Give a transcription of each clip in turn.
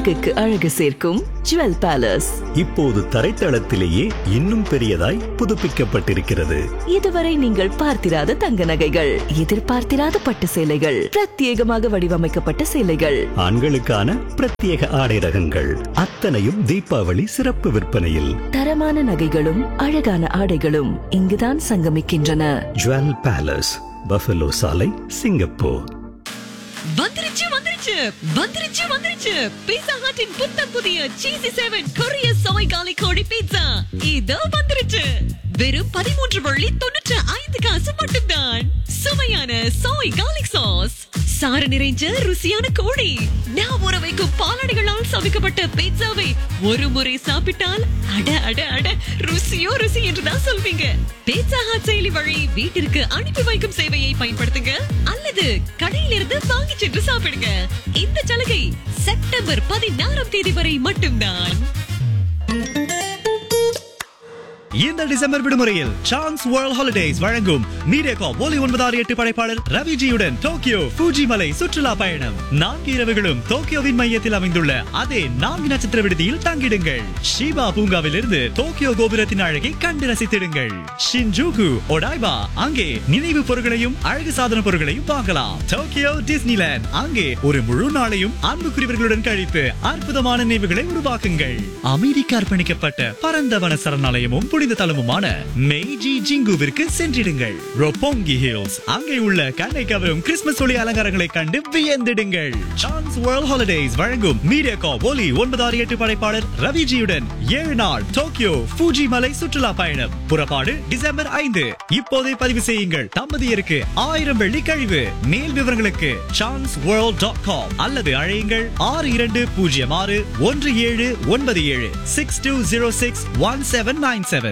அழகுக்கு அழகு சேர்க்கும் ஜுவல் பேலஸ் இப்போது தரைத்தளத்திலேயே இன்னும் பெரியதாய் புதுப்பிக்கப்பட்டிருக்கிறது இதுவரை நீங்கள் பார்த்திராத தங்க நகைகள் எதிர்பார்த்திராத பட்டு சேலைகள் பிரத்யேகமாக வடிவமைக்கப்பட்ட சேலைகள் ஆண்களுக்கான பிரத்யேக ஆடை ரகங்கள் அத்தனையும் தீபாவளி சிறப்பு விற்பனையில் தரமான நகைகளும் அழகான ஆடைகளும் இங்குதான் சங்கமிக்கின்றன ஜுவல் பேலஸ் பஃபலோ சாலை சிங்கப்பூர் வந்துருச்சு வந்துருச்சு வந்துருச்சு வந்துருச்சு பீட்சா ஹட்டின் புத்தம் புதிய சீசி செவன் கொரிய சோய் காலி கோழி பீட்சா இதோ வந்துருச்சு வெறும் பதிமூன்று வள்ளி தொண்ணூற்று ஐந்து காசு மட்டும்தான் சுவையான சோய் காலிக் சாஸ் சாறு நிறைஞ்ச ருசியான கோழி நான் ஊற வைக்கும் பாலாடைகளால் சமைக்கப்பட்ட பீட்சாவை ஒரு முறை சாப்பிட்டால் அட அட அட ருசியோ ருசி என்றுதான் சொல்வீங்க பீட்சா ஹாட் செயலி வழி வீட்டிற்கு அனுப்பி வைக்கும் சேவையை பயன்படுத்துங்க அல்லது கடையிலிருந்து வாங்கி சென்று சாப்பிடுங்க இந்த சலுகை செப்டம்பர் பதினாறாம் தேதி வரை மட்டும்தான் இந்த டிசம்பர் விடுமுறையில் சான்ஸ் வேர்ல்ட் ஹாலிடேஸ் வழங்கும் மீடியாகா ஒலி ஒன்பதாறு எட்டு படைப்பாளர் ரவிஜியுடன் டோக்கியோ ஃபூஜி மலை சுற்றுலா பயணம் நான்கு இரவுகளும் டோக்கியோவின் மையத்தில் அமைந்துள்ள அதே நான்கு நட்சத்திர விடுதியில் தங்கிடுங்கள் ஷிபா பூங்காவிலிருந்து டோக்கியோ கோபுரத்தின் அழகை கண்டு ரசித்திடுங்கள் ஷின்ஜூகு ஒடாய்பா அங்கே நினைவு பொருட்களையும் அழகு சாதன பொருட்களையும் வாங்கலாம் டோக்கியோ டிஸ்னிலேண்ட் அங்கே ஒரு முழு நாளையும் அன்புக்குரியவர்களுடன் கழித்து அற்புதமான நினைவுகளை உருவாக்குங்கள் அமைதிக்கு அர்ப்பணிக்கப்பட்ட பரந்த வன சரணாலயமும் புனித தலமுமான மெய்ஜி ஜிங்குவிற்கு சென்றிடுங்கள் ரொப்போங்கி ஹில்ஸ் அங்கே உள்ள கண்ணை கவரும் கிறிஸ்துமஸ் ஒளி அலங்காரங்களை கண்டு வியந்திடுங்கள் சான்ஸ் வேர்ல்ட் ஹாலிடேஸ் வழங்கும் மீடியா கா ஒலி ஒன்பதாறு எட்டு படைப்பாளர் ரவிஜியுடன் ஏழு நாள் டோக்கியோ ஃபூஜி மலை சுற்றுலா பயணம் புறப்பாடு டிசம்பர் ஐந்து இப்போதே பதிவு செய்யுங்கள் தம்பதியருக்கு ஆயிரம் வெள்ளி கழிவு மேல் விவரங்களுக்கு சான்ஸ் வேர்ல்ட் டாட் காம் அல்லது அழையுங்கள் ஆறு இரண்டு பூஜ்ஜியம் ஆறு ஒன்று ஏழு ஒன்பது ஏழு six two zero six one seven nine seven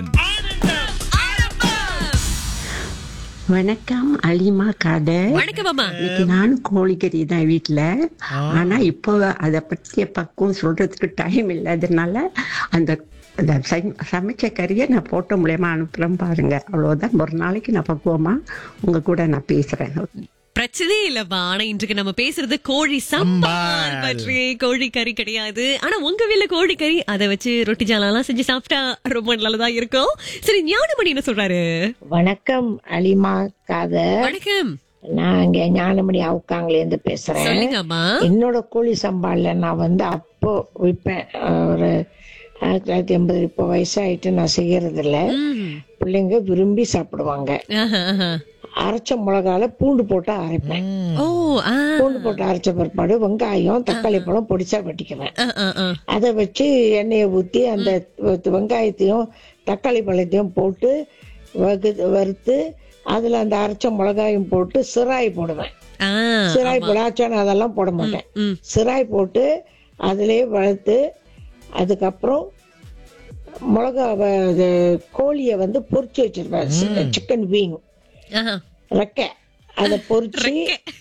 வணக்கம் அலிமா கதை வணக்கம் அம்மா இன்னைக்கு நானும் கோழிக்கறி தான் வீட்டுல ஆனா இப்போ அதை பற்றிய பக்குவம் சொல்றதுக்கு டைம் இல்லாததுனால அந்த அந்த சை- சமைச்ச கறியை நான் போட்ட மூலியமா அனுப்புறேன் பாருங்க அவ்வளவுதான் ஒரு நாளைக்கு நான் பக்குவமா உங்க கூட நான் பேசுறேன் பிரச்சனையே இல்லப்பா ஆனா இன்றைக்கு நம்ம பேசுறது கோழி சம்பால் பற்றி கோழி கறி கிடையாது ஆனா உங்க வீட்ல கோழி கறி அதை வச்சு ரொட்டி ஜாலாம் செஞ்சு சாப்பிட்டா ரொம்ப நல்லதா இருக்கும் சரி ஞானமணி என்ன சொல்றாரு வணக்கம் அலிமா கதை வணக்கம் நான் இங்க ஞானமணி அவுக்காங்களேந்து பேசுறேன் சொல்லுங்க அம்மா என்னோட கோழி சம்பால்ல நான் வந்து அப்போ விற்பேன் அஹ், ஒரு ஆயிரத்தி தொள்ளாயிரத்தி எண்பது இப்போ வயசாயிட்டு நான் செய்யறது இல்ல ம். பிள்ளைங்க விரும்பி சாப்பிடுவாங்க ஆஹா, ஆஹா. அரைச்ச மிளகால பூண்டு போட்டு அரைப்பேன் ஓ ஆ, பூண்டு போட்டு அரைச்ச பிற்பாடு வெங்காயம் தக்காளி பழம் பொடிச்சா வெட்டிக்குவேன் ஆ, ஆ, ஆ. அதை வச்சு எண்ணெயை ஊற்றி அந்த வெ- வெங்காயத்தையும் தக்காளி பழத்தையும் போட்டு வகு வறுத்து அதில் அந்த அரைச்ச மிளகாயும் போட்டு சிராய் போடுவேன் ஆ, சிராய் போடாச்சான அதெல்லாம் போட மாட்டேன் ம். சிராய் போட்டு அதிலே வளர்த்து அதுக்கப்புறம் மிளகா கோழியை வந்து பொரிச்சு வச்சிருப்பேன் சிக்கன் வீங் ஆஹா. ரெக்கை அதை பொரிச்சு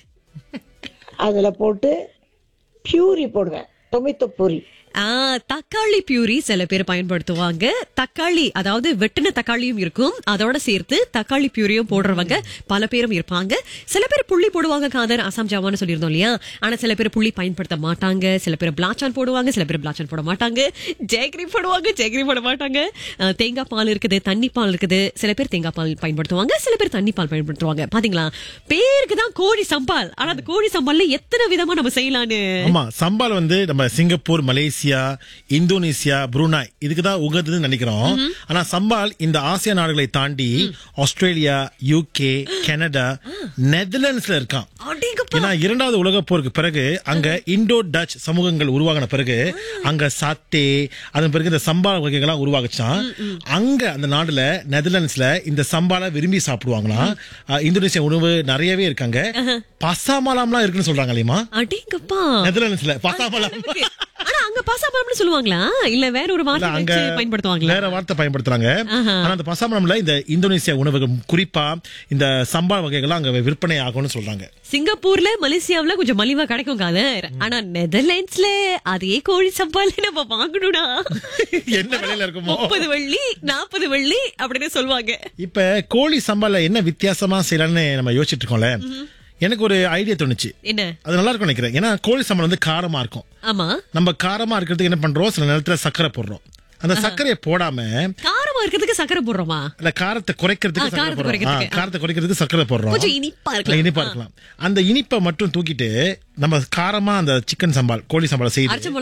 அதுல போட்டு பியூரி போடுவேன் டொமேட்டோ பூரி ஆ, தக்காளி பியூரி சில பேர் பயன்படுத்துவாங்க தக்காளி அதாவது வெட்டின தக்காளியும் இருக்கும் அதோட சேர்த்து தக்காளி பியூரியும் போடுறவங்க பல பேரும் இருப்பாங்க சில பேர் புள்ளி போடுவாங்க காதர் அசாம் ஜாவான்னு சொல்லியிருந்தோம் இல்லையா ஆனா சில பேர் புள்ளி பயன்படுத்த மாட்டாங்க சில பேர் பிளாச்சான் போடுவாங்க சில பேர் பிளாச்சான் போட மாட்டாங்க ஜெயகிரி போடுவாங்க ஜெயகிரி போட மாட்டாங்க ஆ, தேங்காய் பால் இருக்குது தண்ணி பால் இருக்குது சில பேர் தேங்காய் பால் பயன்படுத்துவாங்க சில பேர் தண்ணி பால் பயன்படுத்துவாங்க பாத்தீங்களா பேருக்கு தான் கோழி சம்பால் ஆனா அந்த கோழி சம்பால்ல எத்தனை விதமா நம்ம செய்யலான்னு ஆமா சம்பால் வந்து நம்ம சிங்கப்பூர் மலேசியா இந்தோனேசியா புருனாய் இதுக்கு தான் உகந்ததுன்னு நினைக்கிறோம் ஆனா சம்பால் இந்த ஆசியா நாடுகளை தாண்டி ஆஸ்திரேலியா யூகே கனடா நெதர்லாண்ட்ஸ்ல இருக்கான் அடேங்கப்பா. ஏன்னா இரண்டாவது உலக போருக்கு பிறகு அங்க இண்டோ டச் சமூகங்கள் உருவாகின பிறகு அங்க சாத்தே அதன் பிறகு இந்த சம்பால் வகைகள்லாம் உருவாகுச்சான் அங்க அந்த நாடுல நெதர்லாண்ட்ஸ்ல இந்த சம்பாலை விரும்பி சாப்பிடுவாங்களாம் அஹ், இந்தோனேசியா உணவு நிறையவே இருக்காங்க பசாமலாம்லாம் இருக்குன்னு சொல்றாங்க இல்லையமா அடேங்கப்பா நெதர்லாண்ட்ஸ்ல பசாமலாம் ஆனா அங்க பாசாபலம்னு சொல்லுவாங்களா இல்ல வேற ஒரு இல்ல, வார்த்தை அங்க வச்சு பயன்படுத்துவாங்களா வேற வார்த்தை பயன்படுத்துறாங்க ஆஹா. ஆனா அந்த பசாமலம்ல இந்த இந்தோனேசியா உணவுகள் குறிப்பா இந்த சம்பால் வகைகள் அங்க விற்பனை ஆகும்னு சொல்றாங்க சிங்கப்பூர்ல மலேசியாவுல கொஞ்சம் மலிவா கிடைக்கும் காதர் ஆனா நெதர்லாண்ட்ஸ்ல அதே கோழி சம்பால நம்ம வாங்கணும்னா என்ன விலையில இருக்குமோ முப்பது வெள்ளி நாற்பது வெள்ளி அப்படின்னு சொல்லுவாங்க இப்ப கோழி சம்பால என்ன வித்தியாசமா செய்யலாம்னு நம்ம யோசிச்சுட்டு இருக்கோம்ல எனக்கு ஒரு ஐடியா தோணுச்சு என்ன அது நல்லா இருக்கும் நினைக்கிறேன் ஏன்னா கோழி சம்பளம் வந்து காரமா இருக்கும் ஆமா நம்ம காரமா இருக்கிறதுக்கு என்ன பண்றோம் சில நேரத்துல சர்க்கரை போடுறோம் அந்த சர்க்கரையை போடாம காரமா இருக்கிறதுக்கு சக்கரை போடுறோமா இல்ல காரத்தை குறைக்கிறதுக்கு ஆ, சர்க்கரை காரத்தை போடுறோம் ஆ, குறைக்கிறதுக்கு. காரத்தை குறைக்கிறதுக்கு சர்க்கரை போடுறோம் கொஞ்சம் இனிப்பா இருக்கலாம். இனிப்பா இருக்கலாம் அந்த இனிப்பை மட்டும் தூக்கிட்டு நம்ம காரமா அந்த சிக்கன் சம்பால் கோழி சம்பால் செய்து அரைச்ச